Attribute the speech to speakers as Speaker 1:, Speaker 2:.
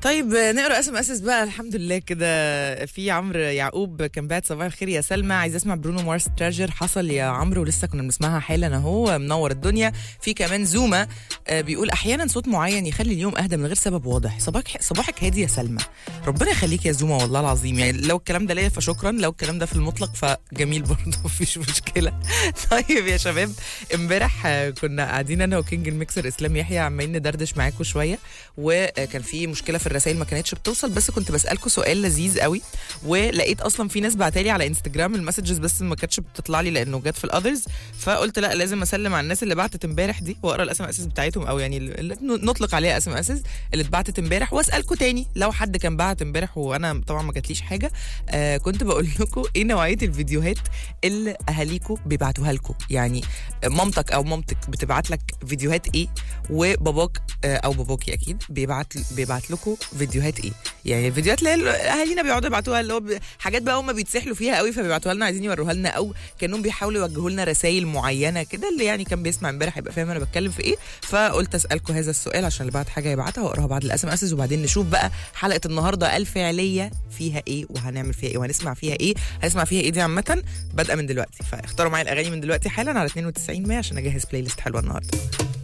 Speaker 1: طيب نقرا اس ام اس بقى الحمد لله كده في عمرو يعقوب كان بعت صباح الخير يا سلمى عايز اسمع برونو مارس تراجر حصل يا عمرو ولسه كنا بنسمعها حالا اهو منور الدنيا في كمان زوما آه، بيقول احيانا صوت معين يخلي اليوم اهدى من غير سبب واضح صباحك صباحك هادي يا سلمى ربنا يخليك يا زوما والله العظيم يعني لو الكلام ده ليا فشكرا لو الكلام ده في المطلق فجميل برضه مفيش مشكله طيب يا شباب امبارح آه، كنا قاعدين انا وكينج الميكسر اسلام يحيى عمالين ندردش معاكم شويه وكان في مشكله في الرسائل ما كانتش بتوصل بس كنت بسالكم سؤال لذيذ قوي ولقيت اصلا في ناس بعتالي على انستجرام المسجز بس ما كانتش بتطلع لي لانه جت في الاذرز فقلت لا لازم اسلم على الناس اللي بعتت امبارح دي واقرا الاسم اسس بتاعتهم او يعني اللي نطلق عليها اسم اسس اللي اتبعتت امبارح واسالكم تاني لو حد كان بعت امبارح وانا طبعا ما جاتليش حاجه آه كنت بقول لكم ايه نوعيه الفيديوهات اللي اهاليكم بيبعتوها لكم يعني مامتك او مامتك بتبعت لك فيديوهات ايه وباباك آه، او باباكي اكيد بيبعت بيبعت لكم فيديوهات ايه يعني الفيديوهات اللي هي اهالينا بيقعدوا يبعتوها اللي هو ب- حاجات بقى هم بيتسحلوا فيها قوي فبيبعتوها لنا عايزين يوروها لنا او كانهم بيحاولوا يوجهوا لنا رسائل معينه كده اللي يعني كان بيسمع امبارح يبقى فاهم انا بتكلم في ايه فقلت اسالكم هذا السؤال عشان اللي بعت حاجه يبعتها واقراها بعد الاس ام اسز وبعدين نشوف بقى حلقه النهارده الفعليه فيها ايه وهنعمل فيها ايه وهنسمع فيها ايه هنسمع فيها ايه دي عامه بادئه من دلوقتي فاختاروا معايا الاغاني من دلوقتي حالا على 92 100 عشان اجهز بلاي ليست حلوه النهارده